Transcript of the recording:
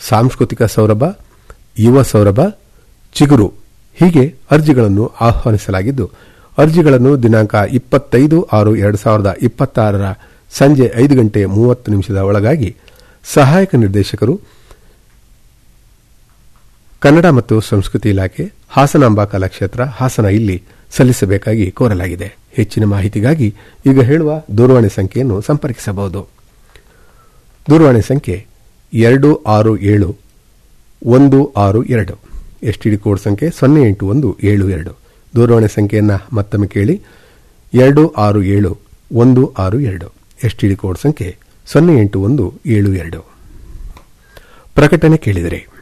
ಸಾಂಸ್ಕೃತಿಕ ಸೌರಭ ಯುವ ಸೌರಭ ಚಿಗುರು ಹೀಗೆ ಅರ್ಜಿಗಳನ್ನು ಆಹ್ವಾನಿಸಲಾಗಿದ್ದು ಅರ್ಜಿಗಳನ್ನು ದಿನಾಂಕ ಇಪ್ಪತ್ತೈದು ಆರು ಎರಡು ಸಾವಿರದ ಇಪ್ಪತ್ತಾರರ ಸಂಜೆ ಐದು ಗಂಟೆ ಮೂವತ್ತು ನಿಮಿಷದ ಒಳಗಾಗಿ ಸಹಾಯಕ ನಿರ್ದೇಶಕರು ಕನ್ನಡ ಮತ್ತು ಸಂಸ್ಕೃತಿ ಇಲಾಖೆ ಹಾಸನಾಂಬ ಕಲಾಕ್ಷೇತ್ರ ಹಾಸನ ಇಲ್ಲಿ ಸಲ್ಲಿಸಬೇಕಾಗಿ ಕೋರಲಾಗಿದೆ ಹೆಚ್ಚಿನ ಮಾಹಿತಿಗಾಗಿ ಈಗ ಹೇಳುವ ದೂರವಾಣಿ ಸಂಖ್ಯೆಯನ್ನು ಸಂಪರ್ಕಿಸಬಹುದು ದೂರವಾಣಿ ಸಂಖ್ಯೆ ಎರಡು ಆರು ಏಳು ಒಂದು ಆರು ಎರಡು ಎಸ್ಟಿಡಿ ಕೋಡ್ ಸಂಖ್ಯೆ ಸೊನ್ನೆ ಎಂಟು ಒಂದು ಏಳು ಎರಡು ದೂರವಾಣಿ ಸಂಖ್ಯೆಯನ್ನು ಮತ್ತೊಮ್ಮೆ ಕೇಳಿ ಎರಡು ಆರು ಏಳು ಒಂದು ಆರು ಎರಡು ಎಸ್ಟಿಡಿ ಕೋಡ್ ಸಂಖ್ಯೆ ಸೊನ್ನೆ ಎಂಟು ಒಂದು ಏಳು ಎರಡು ಪ್ರಕಟಣೆ ಕೇಳಿದರೆ